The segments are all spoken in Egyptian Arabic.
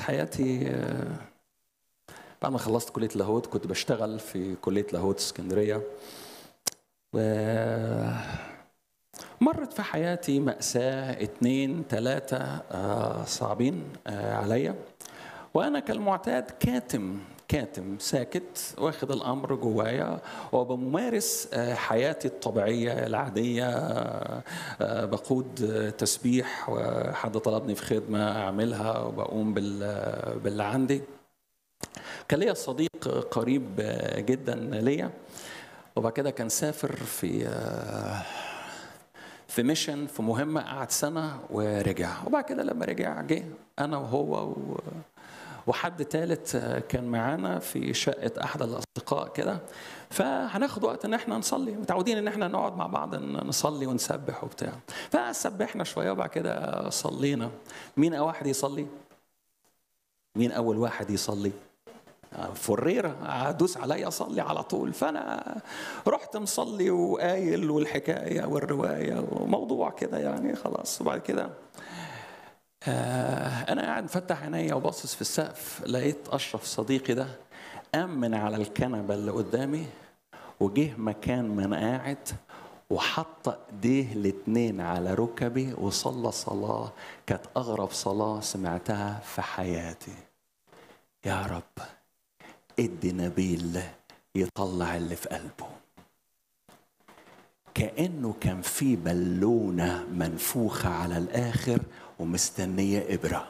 حياتي آه، بعد ما خلصت كلية لاهوت كنت بشتغل في كلية لاهوت اسكندرية و مرت في حياتي مأساة اتنين تلاتة آه، صعبين آه، عليا وأنا كالمعتاد كاتم كاتم ساكت واخد الأمر جوايا وبممارس آه، حياتي الطبيعية العادية آه، آه، بقود آه، تسبيح وحد طلبني في خدمة أعملها وبقوم بال- باللي عندي كان ليا صديق قريب آه، جدا ليا وبعد كده كان سافر في آه، في ميشن في مهمة قعد سنة ورجع وبعد كده لما رجع جه أنا وهو و... وحد ثالث كان معانا في شقة أحد الأصدقاء كده فهناخد وقت إن إحنا نصلي متعودين إن إحنا نقعد مع بعض نصلي ونسبح وبتاع فسبحنا شوية وبعد كده صلينا مين أول واحد يصلي؟ مين أول واحد يصلي؟ فريرة هدوس عليا أصلي على طول فأنا رحت مصلي وقايل والحكاية والرواية وموضوع كده يعني خلاص وبعد كده آه أنا قاعد مفتح عينيا وباصص في السقف لقيت أشرف صديقي ده قام من على الكنبة اللي قدامي وجه مكان ما أنا قاعد وحط ايديه الاتنين على ركبي وصلى صلاة كانت أغرب صلاة سمعتها في حياتي يا رب ادي نبيل يطلع اللي في قلبه كأنه كان في بالونة منفوخة على الآخر ومستنية إبرة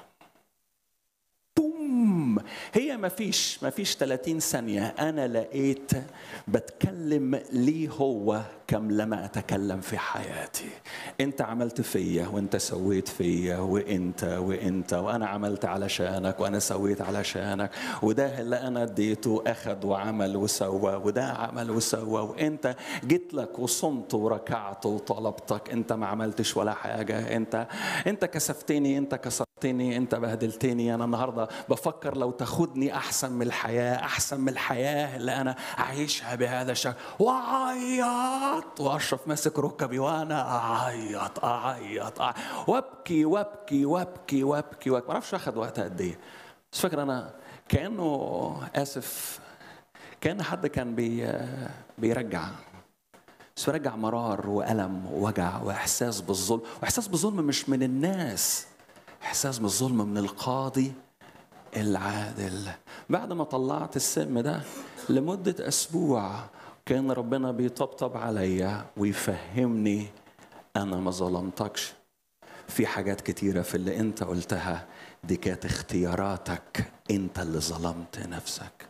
بوم هي ما فيش ما فيش 30 ثانية أنا لقيت بتكلم ليه هو كم لما أتكلم في حياتي أنت عملت فيا وأنت سويت فيا وأنت وأنت وأنا عملت علشانك وأنا سويت علشانك وده اللي أنا اديته أخد وعمل وسوى وده عمل وسوى وأنت جيت لك وصمت وركعت وطلبتك أنت ما عملتش ولا حاجة أنت أنت كسفتني أنت كسرتني أنت بهدلتني أنا النهاردة بفكر لو تاخدني أحسن من الحياة أحسن من الحياة اللي أنا أعيشها بهذا الشكل وأعيط وأشرف ماسك ركبي وأنا أعيط أعيط, أعيط وأبكي وأبكي وأبكي وأبكي وأبكي معرفش أخد وقت قد إيه بس فاكر أنا كأنه آسف كأن حد كان بي بيرجع بس بيرجع مرار وألم ووجع وإحساس بالظلم وإحساس بالظلم مش من الناس إحساس بالظلم من القاضي العادل بعد ما طلعت السم ده لمدة أسبوع كان ربنا بيطبطب عليا ويفهمني أنا ما ظلمتكش في حاجات كتيرة في اللي أنت قلتها دي كانت اختياراتك أنت اللي ظلمت نفسك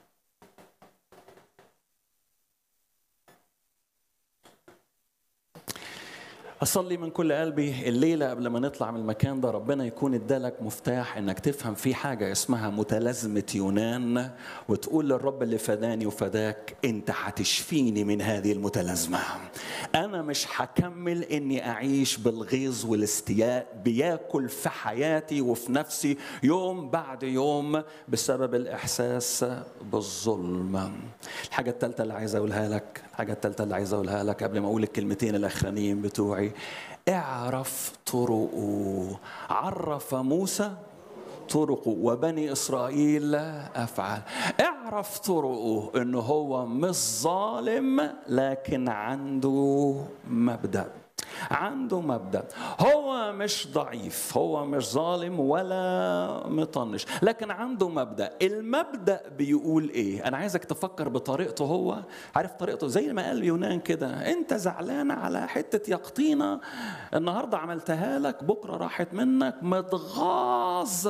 أصلي من كل قلبي الليلة قبل ما نطلع من المكان ده ربنا يكون ادالك مفتاح انك تفهم في حاجة اسمها متلازمة يونان وتقول للرب اللي فداني وفداك انت هتشفيني من هذه المتلازمة انا مش هكمل اني اعيش بالغيظ والاستياء بياكل في حياتي وفي نفسي يوم بعد يوم بسبب الاحساس بالظلم الحاجة الثالثة اللي عايز اقولها لك الحاجة الثالثة اللي عايز اقولها لك قبل ما اقول الكلمتين الاخرانيين بتوعي اعرف طرقه عرف موسى طرقه وبني اسرائيل افعال اعرف طرقه انه هو مش ظالم لكن عنده مبدا عنده مبدا هو مش ضعيف هو مش ظالم ولا مطنش لكن عنده مبدا المبدا بيقول ايه انا عايزك تفكر بطريقته هو عارف طريقته زي ما قال يونان كده انت زعلان على حته يقطينه النهارده عملتها لك بكره راحت منك متغاظ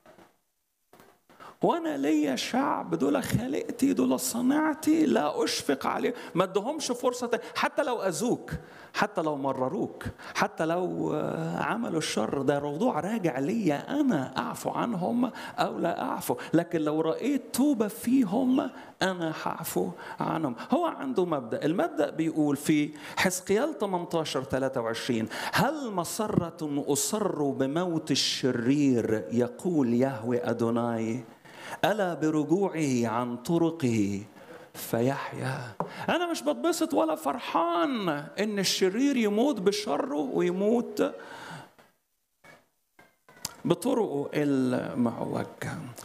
وانا ليا شعب دول خلقتي دول صنعتي لا اشفق عليه ما ادهمش فرصه تانية. حتى لو اذوك حتى لو مرروك حتى لو عملوا الشر ده موضوع راجع ليا انا اعفو عنهم او لا اعفو لكن لو رايت توبه فيهم انا هعفو عنهم هو عنده مبدا المبدا بيقول في حزقيال 18 23 هل مسره اصر بموت الشرير يقول يهوي ادوناي ألا برجوعه عن طرقه فيحيا أنا مش بتبسط ولا فرحان إن الشرير يموت بشره ويموت بطرقه المعوجة